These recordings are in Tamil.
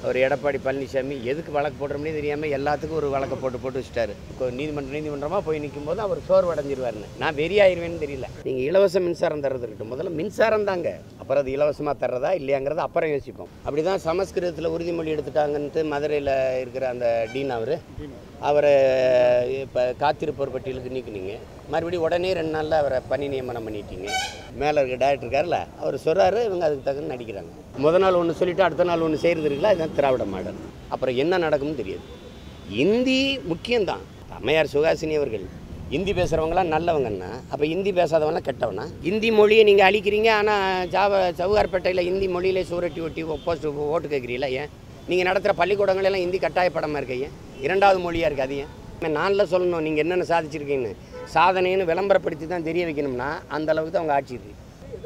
அவர் எடப்பாடி பழனிசாமி எதுக்கு வழக்கு போடுறோம்னே தெரியாமல் எல்லாத்துக்கும் ஒரு வழக்கை போட்டு போட்டு வச்சுட்டாரு இப்போ நீதிமன்றம் நீதிமன்றமாக போய் நிற்கும் போது அவர் சோர்வடைஞ்சிருவாருன்னு நான் வெறியாயிருவேன்னு தெரியல நீங்கள் இலவச மின்சாரம் தர்றது இருக்கட்டும் முதல்ல மின்சாரம் தாங்க அப்புறம் அது இலவசமாக தர்றதா இல்லையாங்கிறத அப்புறம் யோசிப்போம் அப்படி தான் சமஸ்கிருதத்தில் உறுதிமொழி எடுத்துட்டாங்கன்ட்டு மதுரையில் இருக்கிற அந்த டீன் அவர் அவரை இப்போ காத்திருப்போர் பட்டியலுக்கு நீக்குனீங்க மறுபடியும் உடனே ரெண்டு நாளில் அவரை பணி நியமனம் பண்ணிட்டீங்க மேலே இருக்க டேரக்டர் இருக்கார்ல அவர் சொல்கிறாரு இவங்க அதுக்கு தகுந்த நடிக்கிறாங்க முத நாள் ஒன்று சொல்லிவிட்டு அடுத்த நாள் ஒன்று செய்கிறது இருக்குல்ல இதுதான் திராவிட மாடல் அப்புறம் என்ன நடக்கும்னு தெரியாது இந்தி முக்கியம்தான் அம்மையார் சுகாசினி அவர்கள் இந்தி பேசுகிறவங்களாம் நல்லவங்கன்னா அப்போ இந்தி பேசாதவங்களாம் கெட்டவனா இந்தி மொழியை நீங்கள் அழிக்கிறீங்க ஆனால் ஜாவ சவுகார்பேட்டையில் இந்தி மொழியிலே சுவரட்டி ஒட்டி போஸ்ட் ஓட்டு கேட்குறீங்களா ஏன் நீங்கள் நடத்துகிற பள்ளிக்கூடங்கள் எல்லாம் இந்தி கட்டாயப்படமாக இருக்கு ஏன் இரண்டாவது மொழியாக இருக்குது அது ஏன் நானில் சொல்லணும் நீங்கள் என்னென்ன சாதிச்சிருக்கீங்கன்னு சாதனைன்னு விளம்பரப்படுத்தி தான் தெரிய வைக்கணும்னா அந்த அளவுக்கு தான் அவங்க ஆட்சி இருக்கு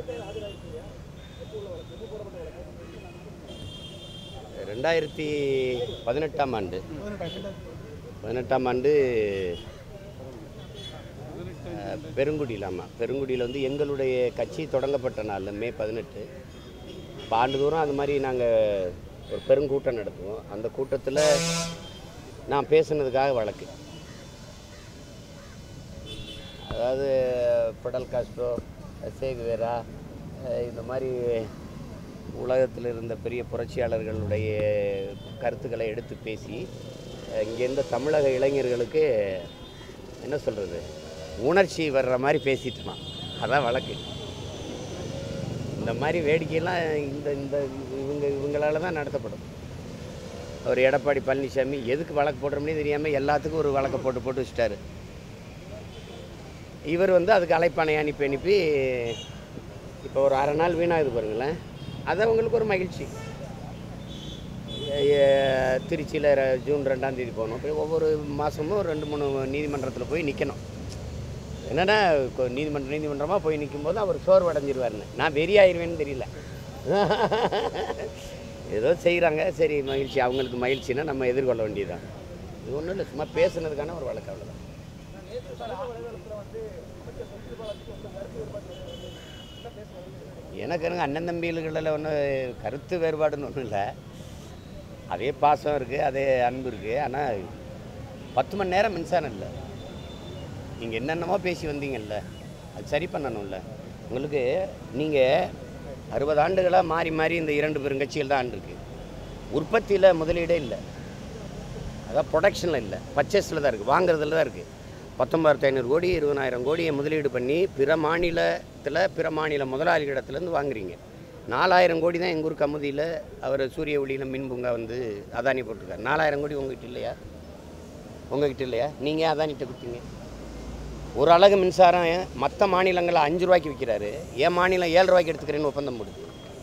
ரெண்டாயிரத்தி பதினெட்டாம் ஆண்டு பதினெட்டாம் ஆண்டு அஹ், பெருங்குடியில் ஆமாம் பெருங்குடியில் வந்து எங்களுடைய கட்சி தொடங்கப்பட்ட நாள் மே பதினெட்டு இப்போ ஆண்டுதோறும் அது மாதிரி நாங்கள் ஒரு பெருங்கூட்டம் நடத்துவோம் அந்த கூட்டத்தில் நான் பேசுனதுக்காக வழக்கு அதாவது பிடல் காஸ்ட்ரோ சேகுவேரா அஹ் இந்த மாதிரி உலகத்தில் இருந்த பெரிய புரட்சியாளர்களுடைய கருத்துக்களை எடுத்து பேசி அஹ் இங்க இருந்த தமிழக இளைஞர்களுக்கு என்ன சொல்கிறது உணர்ச்சி வர்ற மாதிரி பேசிட்டுமான் அதான் வழக்கு இந்த மாதிரி வேடிக்கையெல்லாம் இந்த இந்த இவங்க இவங்களால தான் நடத்தப்படும் அவர் எடப்பாடி பழனிசாமி எதுக்கு வழக்கு போடுறோம்னே தெரியாமல் எல்லாத்துக்கும் ஒரு வழக்கை போட்டு போட்டு வச்சுட்டாரு இவர் வந்து அதுக்கு அழைப்பானை அனுப்பி அனுப்பி இப்போ ஒரு அரை நாள் வீணாகுது பாருங்களேன் அது அவங்களுக்கு ஒரு மகிழ்ச்சி திருச்சியில் ஜூன் ரெண்டாம் தேதி போகணும் அப்படி ஒவ்வொரு மாதமும் ஒரு ரெண்டு மூணு நீதிமன்றத்தில் போய் நிற்கணும் என்னென்னா நீதிமன்றம் நீதிமன்றமாக போய் நிற்கும்போது அவர் சோர்வடைஞ்சிருவாருன்னு நான் வெறியாயிருவேன்னு தெரியல ஏதோ செய்கிறாங்க சரி மகிழ்ச்சி அவங்களுக்கு மகிழ்ச்சின்னா நம்ம எதிர்கொள்ள வேண்டியதுதான் இது ஒன்றும் இல்லை சும்மா பேசுனதுக்கான ஒரு வழக்கு அவ்வளோதான் எனக்கு எனக்கு அண்ணன் தம்பிகளில் ஒன்றும் கருத்து வேறுபாடுன்னு ஒன்றும் இல்லை அதே பாசம் இருக்குது அதே அன்பு இருக்குது ஆனால் பத்து மணி நேரம் மின்சாரம் இல்லை நீங்கள் என்னென்னமோ பேசி வந்தீங்கல்ல அது சரி பண்ணணும்ல உங்களுக்கு நீங்கள் அறுபது ஆண்டுகளாக மாறி மாறி இந்த இரண்டு பெருங்கட்சிகள் தான் ஆண்டிருக்கு உற்பத்தியில் முதலீடே இல்லை அதான் ப்ரொடக்ஷனில் இல்லை பர்ச்சேஸில் தான் இருக்குது வாங்குறதுல தான் இருக்குது பத்தொம்பதாயிரத்து ஐநூறு கோடி இருபதாயிரம் கோடியை முதலீடு பண்ணி பிற மாநிலத்தில் பிற மாநில முதலாளிகளிடத்துலேருந்து வாங்குறீங்க நாலாயிரம் கோடி தான் எங்கள் ஊர் கமுதியில் அவர் சூரிய ஒளியில் மின் பூங்கா வந்து அதானி போட்டிருக்காரு நாலாயிரம் கோடி உங்ககிட்ட இல்லையா உங்ககிட்ட இல்லையா நீங்கள் அதானிட்ட கொடுத்தீங்க ஒரு அழகு மின்சாரம் மற்ற மாநிலங்களில் அஞ்சு ரூபாய்க்கு விற்கிறாரு என் மாநிலம் ஏழு ரூபாய்க்கு எடுத்துக்கிறேன்னு ஒப்பந்தம் போடுது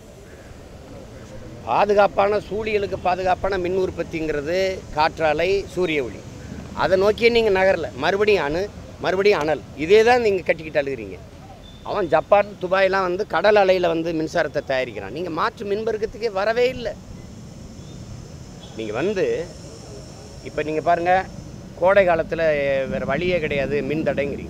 பாதுகாப்பான சூழியலுக்கு பாதுகாப்பான மின் உற்பத்திங்கிறது காற்றாலை சூரிய ஒளி அதை நோக்கியே நீங்கள் நகரல மறுபடியும் அணு மறுபடியும் அனல் இதே தான் நீங்கள் கட்டிக்கிட்டு அழுகிறீங்க அவன் ஜப்பான் துபாயெலாம் வந்து கடல் அலையில் வந்து மின்சாரத்தை தயாரிக்கிறான் நீங்கள் மாற்று மின்பெருக்கத்துக்கே வரவே இல்லை நீங்கள் வந்து இப்போ நீங்கள் பாருங்கள் கோடை காலத்தில் வேறு வழியே கிடையாது மின் தடைங்கிறீங்க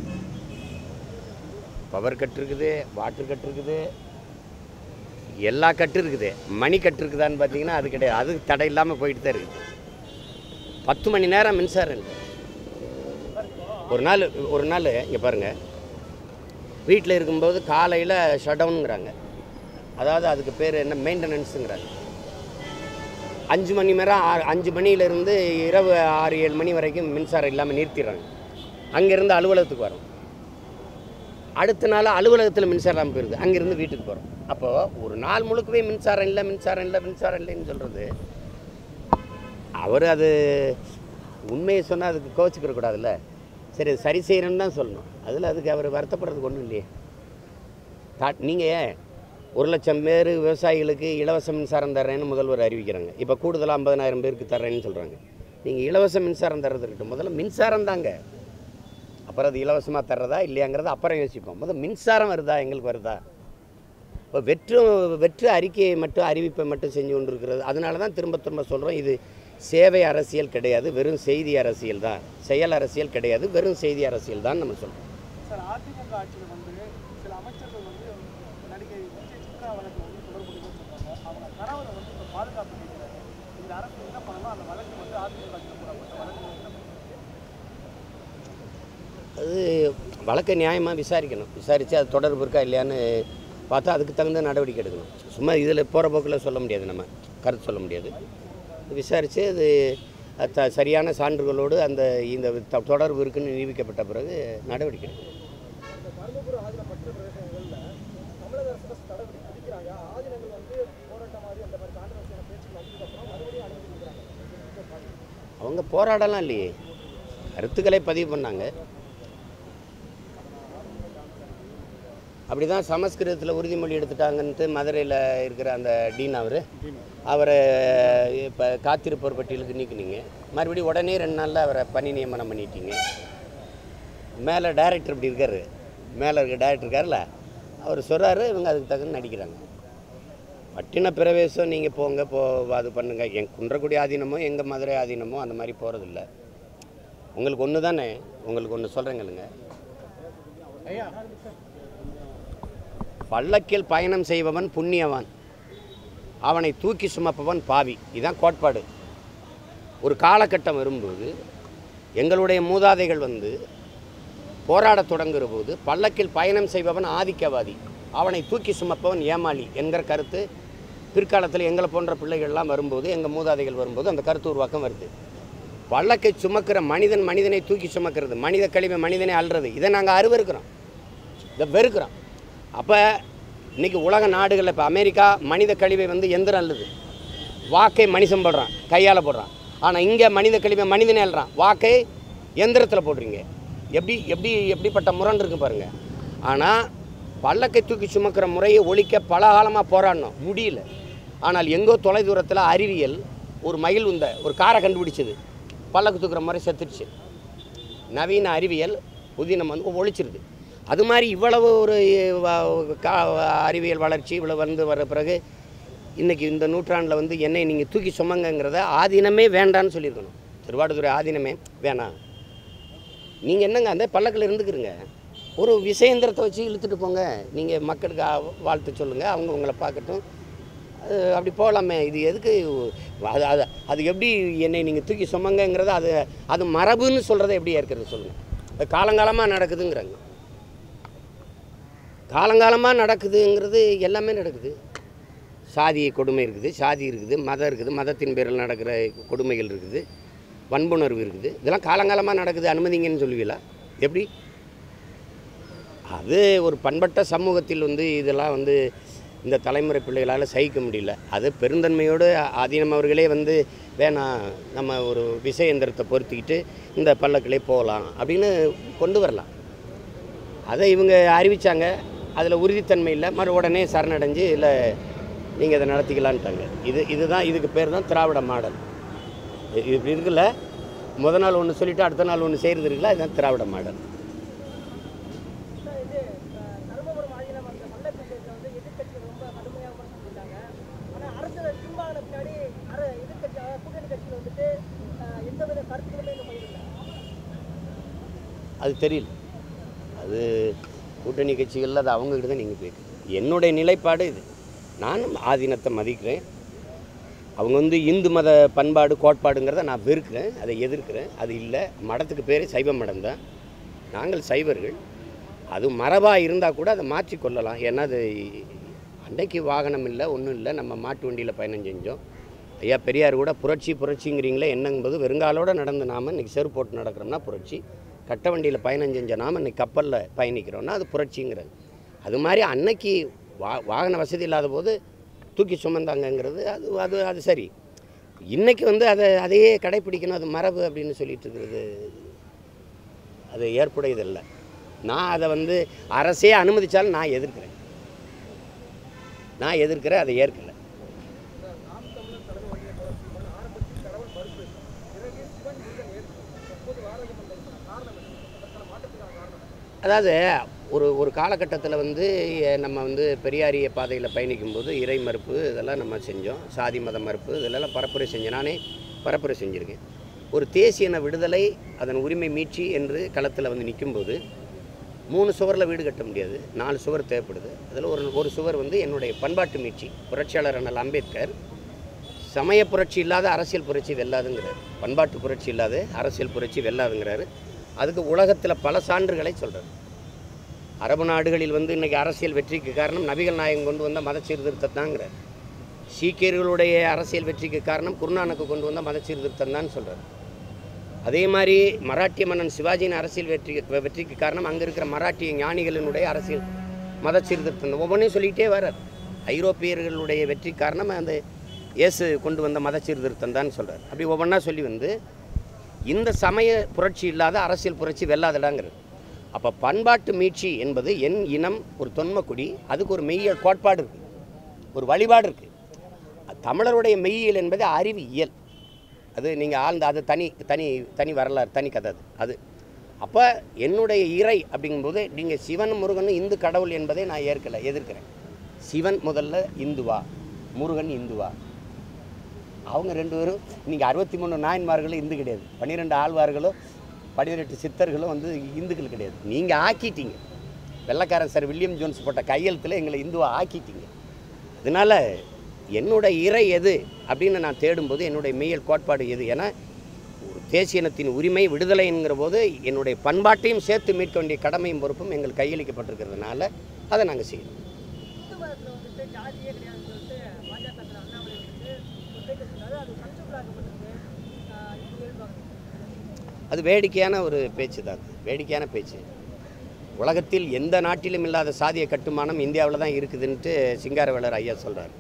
பவர் கட் இருக்குது வாட்டர் கட் இருக்குது எல்லா கட்டு இருக்குது மணி கட்டு இருக்குதான்னு பார்த்தீங்கன்னா அது கிடையாது அது தடை இல்லாமல் போயிட்டு தான் இருக்குது பத்து மணி நேரம் மின்சாரம் இல்லை ஒரு நாள் ஒரு நாள் இங்கே பாருங்கள் வீட்டில் இருக்கும்போது காலையில் ஷட் டவுனுங்கிறாங்க அதாவது அதுக்கு பேர் என்ன மெயின்டெனன்ஸுங்கிறாங்க அஞ்சு மணி நேரம் ஆறு அஞ்சு மணியிலேருந்து இரவு ஆறு ஏழு மணி வரைக்கும் மின்சாரம் இல்லாமல் நிறுத்திடுறாங்க அங்கேருந்து அலுவலகத்துக்கு வரோம் அடுத்த நாள் அலுவலகத்தில் மின்சாரம் இல்லாமல் போயிருது அங்கேருந்து வீட்டுக்கு போகிறோம் அப்போது ஒரு நாள் முழுக்கவே மின்சாரம் இல்லை மின்சாரம் இல்லை மின்சாரம் இல்லைன்னு சொல்கிறது அவர் அது உண்மையை சொன்னால் அதுக்கு கோச்சிக்கிற கூடாதுல்ல சரி அது சரி செய்யணும்னு தான் சொல்லணும் அதில் அதுக்கு அவர் வருத்தப்படுறதுக்கு ஒன்றும் இல்லையே தா நீங்கள் ஒரு லட்சம் பேர் விவசாயிகளுக்கு இலவச மின்சாரம் தர்றேன்னு முதல்வர் அறிவிக்கிறாங்க இப்போ கூடுதலாக ஐம்பதனாயிரம் பேருக்கு தர்றேன்னு சொல்கிறாங்க நீங்கள் இலவச மின்சாரம் தர்றது இருக்கட்டும் முதல்ல மின்சாரம் தாங்க அப்புறம் அது இலவசமாக தர்றதா இல்லையாங்கிறத அப்புறம் யோசிப்போம் முதல்ல மின்சாரம் வருதா எங்களுக்கு வருதா இப்போ வெற்று வெற்று அறிக்கையை மட்டும் அறிவிப்பை மட்டும் செஞ்சு கொண்டு இருக்கிறது அதனால தான் திரும்ப திரும்ப சொல்கிறோம் இது சேவை அரசியல் கிடையாது வெறும் செய்தி அரசியல் தான் செயல் அரசியல் கிடையாது வெறும் செய்தி அரசியல் தான் நம்ம சொல்கிறோம் சார் அதிமுக ஆட்சியில் வந்து சில அமைச்சர்கள் வந்து நடிகை விஜய் சித்ரா வழக்கில் வந்து தொடர்பு சொல்றாங்க அவங்க கணவரை வந்து இப்போ பாதுகாப்பு கேட்குறாரு அந்த வழக்கு வந்து அதிமுக ஆட்சியில் போடப்பட்ட வழக்கு என்ன அது வழக்கை நியாயமாக விசாரிக்கணும் விசாரித்து அது தொடர்பு இருக்கா இல்லையான்னு பார்த்தா அதுக்கு தகுந்த நடவடிக்கை எடுக்கணும் சும்மா இதில் போகிற போக்கில் சொல்ல முடியாது நம்ம கருத்து சொல்ல முடியாது விசாரித்து அது அது த- சரியான சான்றுகளோடு அந்த இந்த த- தொடர்பு இருக்குன்னு நிரூபிக்கப்பட்ட பிறகு நடவடிக்கை எடுக்கணும் இந்த தருமபுரி ஆதீன பற்ற பிரதேசங்களில் தமிழக அரசு தடை விதிக்கிறாங்க ஆதீனங்கள் வந்து போராட்டம் மாதிரி அந்த மாதிரி கான்ட்ரவர்சியான பேச்சுக்கு வந்ததுக்கப்புறம் மறுபடியும் அனுமதிக்கிறாங்க அவங்க போராடலாம் இல்லையே கருத்துக்களை பதிவு பண்ணாங்க அப்படி தான் சமஸ்கிருதத்தில் உறுதிமொழி எடுத்துட்டாங்கன்ட்டு மதுரையில் இருக்கிற அந்த டீன் அவர் அவரை இப்போ காத்திருப்போர் பட்டியலுக்கு நீக்குனீங்க மறுபடியும் உடனே ரெண்டு நாளில் அவரை பணி நியமனம் பண்ணிட்டீங்க மேலே டைரக்டர் இப்படி இருக்காரு மேலே இருக்க டைரக்டர் இருக்கார்ல அவர் சொல்கிறாரு இவங்க அதுக்கு தகுந்த நடிக்கிறாங்க பட்டின பிரவேசம் நீங்கள் போங்க போ அது பண்ணுங்க என் குன்றக்குடி ஆதீனமோ எங்கள் மதுரை ஆதீனமோ அந்த மாதிரி போகிறதில்ல உங்களுக்கு ஒன்று தானே உங்களுக்கு ஒன்று சொல்கிறேங்களுங்க ஐயா பல்லக்கில் பயணம் செய்பவன் புண்ணியவான் அவனை தூக்கி சுமப்பவன் பாவி இதுதான் கோட்பாடு ஒரு காலகட்டம் வரும்போது எங்களுடைய மூதாதைகள் வந்து போராடத் தொடங்குகிற போது பல்லக்கில் பயணம் செய்பவன் ஆதிக்கவாதி அவனை தூக்கி சுமப்பவன் ஏமாளி என்கிற கருத்து பிற்காலத்தில் எங்களை போன்ற பிள்ளைகள்லாம் வரும்போது எங்கள் மூதாதைகள் வரும்போது அந்த கருத்து உருவாக்கம் வருது பல்லக்கை சுமக்கிற மனிதன் மனிதனை தூக்கி சுமக்கிறது மனித கழிவை மனிதனை அல்றது இதை நாங்கள் அருவருக்கிறோம் இதை வெறுக்கிறோம் அப்போ இன்றைக்கி உலக நாடுகளில் இப்போ அமெரிக்கா மனித கழிவை வந்து எந்திரம் அள்ளுது வாக்கை மனுஷன் போடுறான் கையால் போடுறான் ஆனால் இங்கே மனித கழிவை மனிதனே அள்ளுறான் வாக்கை எந்திரத்தில் போடுறீங்க எப்படி எப்படி எப்படிப்பட்ட முரண் இருக்கு பாருங்க ஆனால் பல்லக்கை தூக்கி சுமக்கிற முறையை ஒழிக்க பல காலமாக போராடணும் முடியல ஆனால் எங்கோ தொலைதூரத்தில் அறிவியல் ஒரு மயில் உந்த ஒரு காரை கண்டுபிடிச்சது பல்லக்கு தூக்குற முறை செத்துடுச்சு நவீன அறிவியல் புதினம் வந்து ஒழிச்சிருது அது மாதிரி இவ்வளவு ஒரு வ- கா அறிவியல் வளர்ச்சி இவ்வளவு வந்து வர பிறகு இன்றைக்கி இந்த நூற்றாண்டில் வந்து என்னை நீங்கள் தூக்கி சுமங்கங்கிறத ஆதீனமே வேண்டான்னு சொல்லியிருக்கணும் திருவாடுதுறை ஆதீனமே வேணாம் நீங்கள் என்னங்க அந்த பல்லக்கில் இருந்துக்கிறங்க ஒரு விஷயந்திரத்தை வச்சு இழுத்துட்டு போங்க நீங்கள் மக்களுக்கு ஆ- வாழ்த்து சொல்லுங்கள் அவங்க உங்களை பார்க்கட்டும் அது அப்படி போகலாமே இது எதுக்கு அது அது அது எப்படி என்னை நீங்கள் தூக்கி சுமங்கங்கிறத அது அது மரபுன்னு சொல்கிறத எப்படி ஏற்கிறது சொல்லுங்கள் அது காலங்காலமாக நடக்குதுங்கிறாங்க காலங்காலமாக நடக்குதுங்கிறது எல்லாமே நடக்குது சாதி கொடுமை இருக்குது சாதி இருக்குது மதம் இருக்குது மதத்தின் பேரில் நடக்கிற கொடுமைகள் இருக்குது வன்புணர்வு இருக்குது இதெல்லாம் காலங்காலமாக நடக்குது அனுமதிங்கன்னு சொல்லுவீங்களா எப்படி அது ஒரு பண்பட்ட சமூகத்தில் வந்து இதெல்லாம் வந்து இந்த தலைமுறை பிள்ளைகளால் சகிக்க முடியல அது பெருந்தன்மையோடு ஆதீனம் அவர்களே வந்து வேணாம் நம்ம ஒரு விஷயந்திரத்தை பொருத்திக்கிட்டு இந்த பல்லக்கிலே போகலாம் அப்படின்னு கொண்டு வரலாம் அதை இவங்க அறிவித்தாங்க அதில் உறுதித்தன்மை இல்லை மறு உடனே சரணடைஞ்சு இல்லை நீங்கள் இதை நடத்திக்கலான்ட்டாங்க இது இதுதான் இதுக்கு பேர் தான் திராவிட மாடல் இது இப்படி இருக்குல்ல முத நாள் ஒன்று சொல்லிவிட்டு அடுத்த நாள் ஒன்று செய்கிறது இருக்குல்ல இதுதான் திராவிட மாடல் இது தருமபுரம் ஆதீனம் அந்த மல்லர் விஷயத்தில் வந்து எதிர்கட்சிகள் ரொம்ப கடுமையாக விமர்சிச்சிருக்காங்க ஆனால் அரசு பின்வாங்கின பின்னாடி அர எதிர்கட்சி அதாவது கூட்டணி கட்சிகள் வந்துட்டு அஹ், எந்தவித கருத்துக்களுமே இன்னும் பகிரல அது தெரியல அது கூட்டணி கட்சிகளில் அது அவங்கக்கிட்ட தான் நீங்கள் கேட்குறீங்க என்னுடைய நிலைப்பாடு இது நானும் ஆதீனத்தை மதிக்கிறேன் அவங்க வந்து இந்து மத பண்பாடு கோட்பாடுங்கிறத நான் வெறுக்கிறேன் அதை எதிர்க்கிறேன் அது இல்லை மடத்துக்கு பேர் சைவ மடம் தான் நாங்கள் சைவர்கள் அது மரபாக இருந்தால் கூட அதை மாற்றி கொள்ளலாம் ஏன்னா அது அன்னைக்கு வாகனம் இல்லை ஒன்றும் இல்லை நம்ம மாட்டு வண்டியில் பயணம் செஞ்சோம் ஐயா பெரியார் கூட புரட்சி புரட்சிங்கிறீங்களே என்னங்கும்போது வெறுங்காலோடு நடந்து நாம் இன்றைக்கி செருப்பு போட்டு நடக்கிறோம்னா புரட்சி கட்ட வண்டியில் பயணம் செஞ்ச நாம் இன்றைக்கி கப்பலில் பயணிக்கிறோம்னா அது புரட்சிங்கிறது அது மாதிரி அன்னைக்கு வா வாகன வசதி இல்லாத போது தூக்கி சுமந்தாங்கங்கிறது அது அது அது சரி இன்னைக்கு வந்து அதை அதையே கடைப்பிடிக்கணும் அது மரபு அப்படின்னு சொல்லிட்டு இருக்கிறது அது ஏற்புடையதில்லை நான் அதை வந்து அரசே அனுமதிச்சாலும் நான் எதிர்க்கிறேன் நான் எதிர்க்கிறேன் அதை ஏற்கலை அதாவது ஒரு ஒரு காலகட்டத்தில் வந்து எ- நம்ம வந்து பெரியாரிய பாதையில் பயணிக்கும்போது இறை மறுப்பு இதெல்லாம் நம்ம செஞ்சோம் சாதி மத மறுப்பு இதெல்லாம் பரப்புரை செஞ்சேன் நானே பரப்புரை செஞ்சுருக்கேன் ஒரு தேசியன விடுதலை அதன் உரிமை மீட்சி என்று களத்தில் வந்து நிற்கும்போது மூணு சுவரில் வீடு கட்ட முடியாது நாலு சுவர் தேவைப்படுது அதில் ஒரு ஒரு சுவர் வந்து என்னுடைய பண்பாட்டு மீட்சி புரட்சியாளர் அண்ணல் அம்பேத்கர் சமய புரட்சி இல்லாத அரசியல் புரட்சி வெல்லாதுங்கிறார் பண்பாட்டு புரட்சி இல்லாத அரசியல் புரட்சி வெல்லாதுங்கிறாரு அதுக்கு உலகத்தில் பல சான்றுகளை சொல்கிறார் அரபு நாடுகளில் வந்து இன்றைக்கி அரசியல் வெற்றிக்கு காரணம் நபிகள் நாயகம் கொண்டு வந்த மத சீர்திருத்தத்தாங்கிறார் சீக்கியர்களுடைய அரசியல் வெற்றிக்கு காரணம் குருநானக்கு கொண்டு வந்த மத சீர்திருத்தம் தான் சொல்கிறார் அதே மாதிரி மராட்டிய மன்னன் சிவாஜியின் அரசியல் வெற்றி வெற்றிக்கு காரணம் அங்கே இருக்கிற மராட்டிய ஞானிகளினுடைய அரசியல் மத சீர்திருத்தம் தான். ஒவ்வொன்றையும் சொல்லிகிட்டே வரார் ஐரோப்பியர்களுடைய வெற்றி காரணம் அந்த இயேசு கொண்டு வந்த மத சீர்திருத்தம் தான் சொல்கிறார் அப்படி ஒவ்வொன்றா சொல்லி வந்து இந்த சமய புரட்சி இல்லாத அரசியல் புரட்சி வெல்லாதடாங்கிறது அப்போ பண்பாட்டு மீட்சி என்பது என் இனம் ஒரு தொன்மக்குடி அதுக்கு ஒரு மெய்யியல் கோட்பாடு இருக்குது ஒரு வழிபாடு இருக்குது தமிழருடைய மெய்யியல் என்பது அறிவியல் அது நீங்கள் ஆழ்ந்த அது தனி தனி தனி வரலாறு தனி கதை அது அது அப்போ என்னுடைய இறை அப்படிங்கும்போது நீங்கள் சிவன் முருகன் இந்து கடவுள் என்பதை நான் ஏற்கலை எதிர்க்கிறேன் சிவன் முதல்ல இந்துவா முருகன் இந்துவா அவங்க ரெண்டு பேரும் நீங்கள் அறுபத்தி மூணு நாயன்மார்களும் இந்து கிடையாது பன்னிரெண்டு ஆழ்வார்களும் பன்னிரெண்டு சித்தர்களும் வந்து இந்துக்கள் கிடையாது நீங்கள் ஆக்கிட்டீங்க வெள்ளைக்காரன் சார் வில்லியம் ஜோன்ஸ் போட்ட கையெழுத்தில் எங்களை இந்துவா ஆக்கிட்டீங்க அதனால் என்னோட இறை எது அப்படின்னு நான் தேடும்போது என்னுடைய மெய்யல் கோட்பாடு எது ஏன்னா ஒரு தேசிய இனத்தின் உரிமை விடுதலை என்கிற போது என்னுடைய பண்பாட்டையும் சேர்த்து மீட்க வேண்டிய கடமையும் பொறுப்பும் எங்கள் கையளிக்கப்பட்டிருக்கிறதுனால அதை நாங்கள் செய்யணும் இந்து மதத்தில் வந்துட்டு ஜாதியே கிடையாதுன்னு சொல்லிட்டு பாஜக தலைவர் அண்ணாமலை வந்து ஒரு பேட்டி சொன்னாரு அது சர்ச்சைக்குள்ளாக்கப்பட்டிருக்கு ஆஹ் இது கேள்வி அது வேடிக்கையான ஒரு பேச்சு தான் அது வேடிக்கையான பேச்சு உலகத்தில் எந்த நாட்டிலும் இல்லாத சாதிய கட்டுமானம் இந்தியாவில் தான் இருக்குதுன்ட்டு சிங்காரவேலர் ஐயா சொல்கிறார்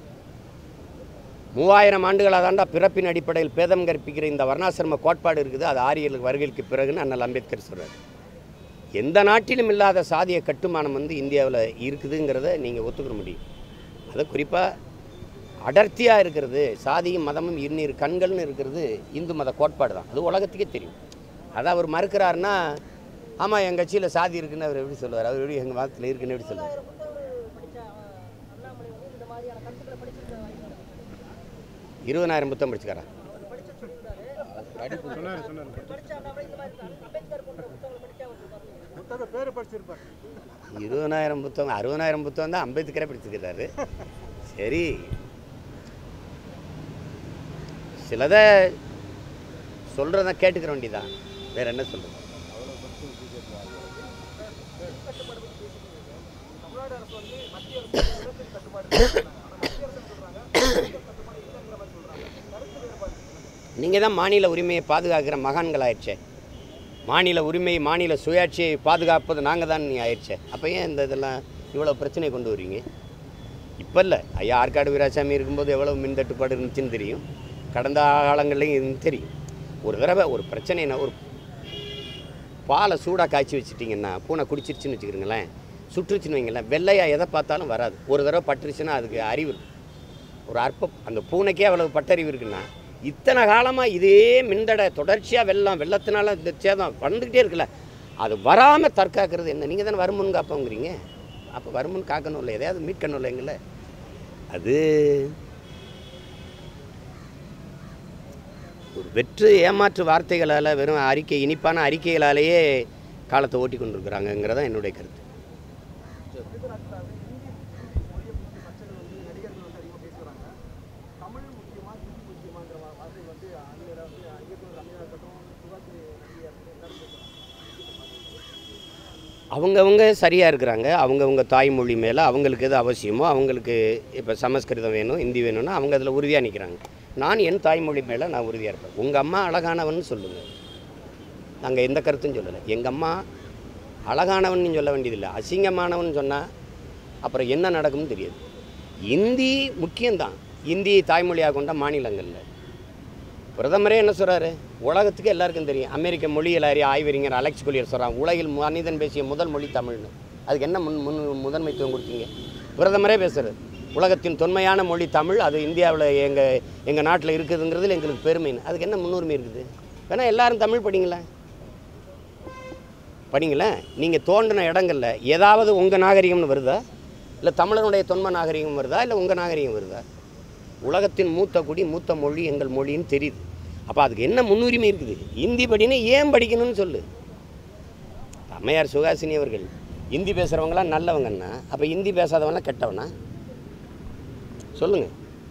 மூவாயிரம் ஆண்டுகளாக தாண்டா பிறப்பின் அடிப்படையில் பேதம் கற்பிக்கிற இந்த வர்ணாசிரம கோட்பாடு இருக்குது அது ஆரியர்களுக்கு வருகைக்கு பிறகுன்னு அண்ணல் அம்பேத்கர் சொல்கிறார் எந்த நாட்டிலும் இல்லாத சாதிய கட்டுமானம் வந்து இந்தியாவில் இருக்குதுங்கிறத நீங்கள் ஒத்துக்கிற முடியும் அது குறிப்பாக அடர்த்தியாக இருக்கிறது சாதியும் மதமும் இன்னிரு கண்கள்னு இருக்கிறது இந்து மத கோட்பாடு தான் அது உலகத்துக்கே தெரியும் அதை அவர் மறுக்கிறாருன்னா ஆமாம் எங்கள் கட்சியில் சாதி இருக்குன்னு அவர் எப்படி சொல்லுவார் அவர் எப்படி எங்கள் மதத்தில் இருக்குன்னு எப்படி சொல்லுவார் ஆயிரம் புத்தகங்கள் படித்த அண்ணாமலை வந்து இந்த மாதிரியான கருத்துக்களை படிச்சிருக்க வாய்ப்பு இருக்கு. இருபதாயிரம் புத்தகம் படிச்சுக்காரா அவர் படிச்ச சொல்லியிருந்தாரு படிச்ச அண்ணாமலை இந்த மாதிரி அம்பேத்கர் போன்ற புத்தகங்களை படிச்சா அவர் பாருங்க புத்தக பேர் படிச்சிருப்பார் இருபதாயிரம் புத்தகம் அறுபதாயிரம் புத்தகம் தான் அம்பேத்கரே படிச்சுக்கிறாரு சரி சிலதை சொல்கிறத கேட்டுக்கிற வேண்டியதான் வேற என்ன சொல்கிறது தமிழ்நாடு அரசு வந்து மத்திய அரசு நிலத்தின் கட்டுப்பாடு சொல்றாங்க. மத்திய அரசு சொல்றாங்க நிலத்தின் கட்டுப்பாடு இல்லைங்கிற மாதிரி சொல்றாங்க கருத்து வேறுபாடு நீங்கள் தான் மாநில உரிமையை பாதுகாக்கிற மகான்களாயிடுச்சே மாநில உரிமை மாநில சுயாட்சியை பாதுகாப்பது நாங்கள் தான் நீ ஆயிடுச்சே அப்போ ஏன் இந்த இதெல்லாம் இவ்வளோ பிரச்சனை கொண்டு வரீங்க இப்போ இல்லை ஐயா ஆற்காடு வீராசாமி இருக்கும்போது எவ்வளோ மின் தட்டுப்பாடு இருந்துச்சுன்னு தெரியும் கடந்த காலங்கள்லையும் இருந்து தெரியும் ஒரு தடவை ஒரு பிரச்சனைனா ஒரு பாலை சூடாக காய்ச்சி வச்சிட்டிங்கன்னா பூனை குடிச்சிருச்சுன்னு வச்சுக்கிறீங்களேன் சுற்றுச்சுன்னு வைங்களேன் வெள்ளையா எதை பார்த்தாலும் வராது ஒரு தடவை பட்டுருச்சுன்னா அதுக்கு அறிவு இருக்கும் ஒரு அற்ப அந்த பூனைக்கே அவ்வளவு பட்டறிவு இருக்குன்னா இத்தனை காலமாக இதே மின்தடை தொடர்ச்சியாக வெள்ளம் வெள்ளத்தினால இந்த சேதம் வந்துக்கிட்டே இருக்குல்ல அது வராமல் தற்காக்கிறது என்ன நீங்கள் தானே வருமுன் காப்போங்கிறீங்க அப்போ வருமுன் காக்கணும் இல்லை எதையாவது மீட்கணும் இல்லை எங்களை அது ஒரு வெற்று ஏமாற்று வார்த்தைகளால் வெறும் அறிக்கை இனிப்பான அறிக்கைகளாலேயே காலத்தை ஓட்டி கொண்டிருக்கிறாங்கங்கிறதான் என்னுடைய கருத்து குஜராத்தில் ஹிந்தி மொழியை பற்றி மக்கள் வந்து நடிகர்கள் வந்து அதிகமாக பேசுகிறாங்க தமிழ் முக்கியமா ஹிந்தி முக்கியமாங்கிற வா- வார்த்தை வந்து அணியில் வந்து இயக்குனர் ரம்யா இருக்கட்டும் சுபாஷ் நடிகை இருக்கட்டும் எல்லாரும் பேசுகிறாங்க அவங்கவுங்க சரியாக இருக்கிறாங்க அவங்கவுங்க தாய்மொழி மேலே அவங்களுக்கு எது அவசியமோ அவங்களுக்கு இப்போ சமஸ்கிருதம் வேணும் ஹிந்தி வேணும்னா அவங்க அதில் உறுதியாக நிற்கிறாங்க நான் என் தாய்மொழி மேலே நான் உறுதியாக இருப்பேன் உங்கள் அம்மா அழகானவன் சொல்லுங்கள் நாங்கள் எந்த கருத்தும் சொல்லலை எங்கள் அம்மா அழகானவன் சொல்ல வேண்டியதில்லை அசிங்கமானவன் சொன்னால் அப்புறம் என்ன நடக்கும்னு தெரியாது இந்தி முக்கியம்தான் இந்தி தாய்மொழியாக கொண்ட மாநிலங்களில் பிரதமரே என்ன சொல்கிறாரு உலகத்துக்கு எல்லாருக்கும் தெரியும் அமெரிக்க மொழியியல் அறிய ஆய்வறிஞர் அலெக்ஸ் கொலியர் சொல்கிறாங்க உலகில் மனிதன் பேசிய முதல் மொழி தமிழ்னு அதுக்கு என்ன முன் முன் முதன்மைத்துவம் கொடுத்தீங்க பிரதமரே பேசுகிறார் உலகத்தின் தொன்மையான மொழி தமிழ் அது இந்தியாவில் எங்கள் எங்கள் நாட்டில் இருக்குதுங்கிறதுல எங்களுக்கு பெருமைன்னு அதுக்கு என்ன முன்னுரிமை இருக்குது வேணால் எல்லாரும் தமிழ் படிங்களேன் படிங்களேன் நீங்கள் தோண்டின இடங்கள்ல ஏதாவது உங்கள் நாகரிகம்னு வருதா இல்லை தமிழனுடைய தொன்ம நாகரிகம் வருதா இல்லை உங்கள் நாகரிகம் வருதா உலகத்தின் மூத்த குடி மூத்த மொழி எங்கள் மொழின்னு தெரியுது அப்போ அதுக்கு என்ன முன்னுரிமை இருக்குது இந்தி படின்னு ஏன் படிக்கணும்னு சொல்லு அம்மையார் சுகாசினி அவர்கள் இந்தி பேசுகிறவங்களாம் நல்லவங்கன்னா அப்போ இந்தி பேசாதவங்களாம் கெட்டவனா சொல்லுங்கள்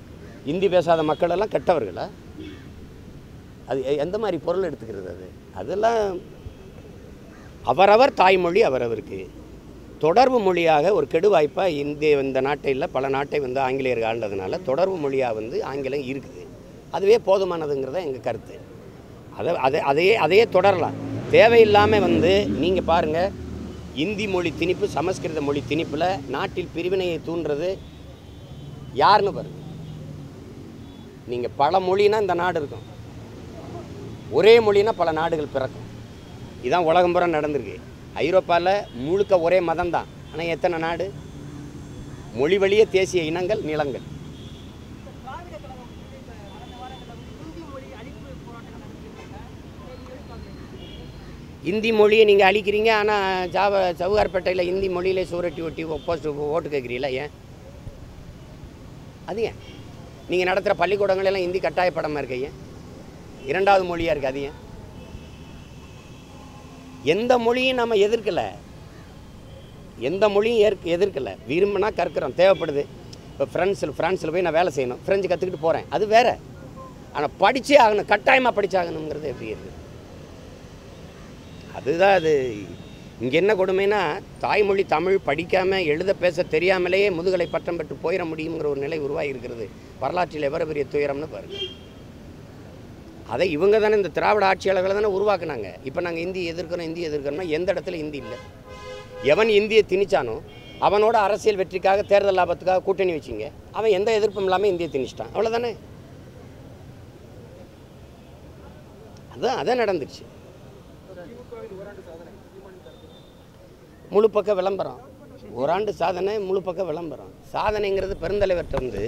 இந்தி பேசாத மக்கள் எல்லாம் கெட்டவர்களா அது எ- எந்த மாதிரி பொருள் எடுத்துக்கிறது அது அதெல்லாம் அவரவர் தாய்மொழி அவரவருக்கு தொடர்பு மொழியாக ஒரு கெடுவாய்ப்பாக இந்திய இந்த நாட்டில் பல நாட்டை வந்து ஆங்கிலேயர்கள் ஆண்டதுனால தொடர்பு மொழியாக வந்து ஆங்கிலம் இருக்குது அதுவே போதுமானதுங்கிறத எங்கள் கருத்து அதை அதை அதையே அதையே தொடரலாம் தேவையில்லாமல் வந்து நீங்கள் பாருங்கள் இந்தி மொழி திணிப்பு சமஸ்கிருத மொழி திணிப்பில் நாட்டில் பிரிவினையை தூண்டுறது யாருன்னு பாருங்க நீங்கள் பல மொழினா இந்த நாடு இருக்கும் ஒரே மொழினா பல நாடுகள் பிறக்கும் இதான் உலகம் பூரா நடந்திருக்கு ஐரோப்பாவில் முழுக்க ஒரே மதம் தான் ஆனால் எத்தனை நாடு மொழி வழியே தேசிய இனங்கள் நிலங்கள் திராவிட கழகம் வந்து இப்ப கடந்த வாரங்களில் வந்து ஹிந்தி மொழி அழிப்பு போராட்டம் நடத்தியிருக்காங்க நீங்க எப்படி பார்க்குறீங்க இந்தி மொழியை நீங்கள் அழிக்கிறீங்க ஆனால் ஜாவ சவுகார்பேட்டையில் இந்தி மொழியிலே சுவரட்டி ஒட்டி போஸ்ட் ஓட்டு கேட்குறீங்களா ஏன் அது ஏன் நீங்கள் நடத்துகிற பள்ளிக்கூடங்கள் எல்லாம் இந்தி கட்டாயப்படமாக இருக்க ஏன் இரண்டாவது மொழியாக இருக்குது அது ஏன் எந்த மொழியும் நம்ம எதிர்க்கலை எந்த மொழியும் ஏற்க எதிர்க்கலை விரும்பினா கற்கிறோம் தேவைப்படுது இப்போ ஃப்ரான்ஸில் ஃப்ரான்ஸில் போய் நான் வேலை செய்யணும் ஃப்ரெஞ்சு கற்றுக்கிட்டு போகிறேன் அது வேற ஆனால் படிச்சே ஆகணும் கட்டாயமாக படிச்சாகணுங்கிறது எப்படி இருக்குது அதுதான் அது இங்கே என்ன கொடுமைனா தாய்மொழி தமிழ் படிக்காமல் எழுத பேச தெரியாமலேயே முதுகலை பட்டம் பெற்று போயிட முடியுங்கிற ஒரு நிலை உருவாகி இருக்கிறது வரலாற்றில் எவ்வளோ பெரிய துயரம்னு பாருங்க அதை இவங்க தானே இந்த திராவிட ஆட்சியாளர்களை தானே உருவாக்குனாங்க இப்போ நாங்கள் இந்தி எதிர்க்கிறோம் இந்தி எதிர்க்கிறோம்னா எந்த இடத்துல இந்தி இல்லை எவன் இந்தியை திணிச்சானோ அவனோட அரசியல் வெற்றிக்காக தேர்தல் லாபத்துக்காக கூட்டணி வச்சிங்க அவன் எந்த எதிர்ப்பும் இல்லாமல் இந்தியை திணிச்சிட்டான் அவ்வளோதானே அதான் அதான் நடந்துச்சு திமுகவின் ஓராண்டு சாதனை சீமானின் கருத்து முழு பக்க விளம்பரம் ஓராண்டு சாதனை முழு பக்க விளம்பரம் சாதனைங்கிறது பெருந்தலைவர்கிட்ட வந்து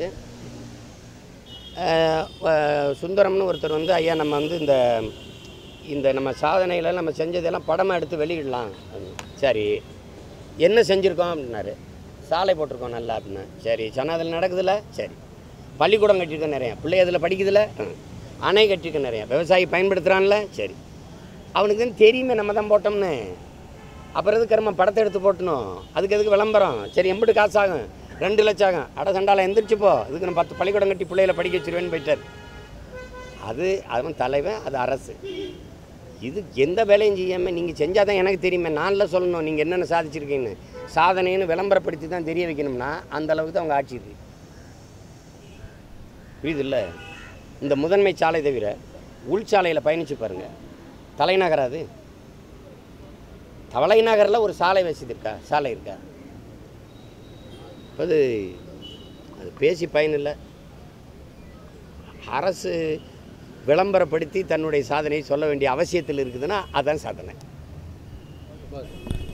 அஹ், அஹ், சுந்தரம்னு ஒருத்தர் வந்து ஐயா நம்ம வந்து இந்த இந்த நம்ம சாதனையில் நம்ம செஞ்சதெல்லாம் படமாக எடுத்து வெளியிடலாம் அப்படின்னு. சரி என்ன செஞ்சுருக்கோம் அப்படின்னாரு சாலை போட்டிருக்கோம் நல்லா அப்படின்னா சரி சனாதில் நடக்குதுல்ல சரி பள்ளிக்கூடம் கட்டியிருக்கோம் நிறையா பிள்ளை அதில் படிக்குதுல்ல ம். அணை கட்டியிருக்கோம் நிறையா விவசாயி பயன்படுத்துகிறான்ல சரி அவனுக்கு தான் தெரியுமே நம்ம தான் போட்டோம்னு அப்புறம் எதுக்கு நம்ம படத்தை எடுத்து போட்டணும் அதுக்கு எதுக்கு விளம்பரம் சரி எம்பிட்டு காசு ஆகும் ரெண்டு லட்சம் ஆகும் அட சண்டால எந்திரிச்சு போ இதுக்கு நான் பத்து பள்ளிக்கூடம் கட்டி பிள்ளைகளை படிக்க வச்சிருவேன்னு போயிட்டார் அது அவன் தலைவன் அது அரசு இது எந்த வேலையும் செய்யாமல் நீங்கள் செஞ்சால் தான் எனக்கு தெரியுமே நானில் சொல்லணும் நீங்கள் என்னென்ன சாதிச்சிருக்கீங்கன்னு சாதனைன்னு விளம்பரப்படுத்தி தான் தெரிய வைக்கணும்னா அந்த அளவுக்கு தான் அவங்க ஆட்சி இருக்கு புரியுதுல்ல இந்த முதன்மை சாலை தவிர உள்சாலையில் பயணிச்சு பாருங்க தலைநகர் அது தலைநகரில் ஒரு சாலை வசதி இருக்கா சாலை இருக்கா இப்ப அது அது பேசி பயனில்லை அரசு விளம்பரப்படுத்தி தன்னுடைய சாதனையை சொல்ல வேண்டிய அவசியத்தில் இருக்குதுன்னா அதான் சாதனை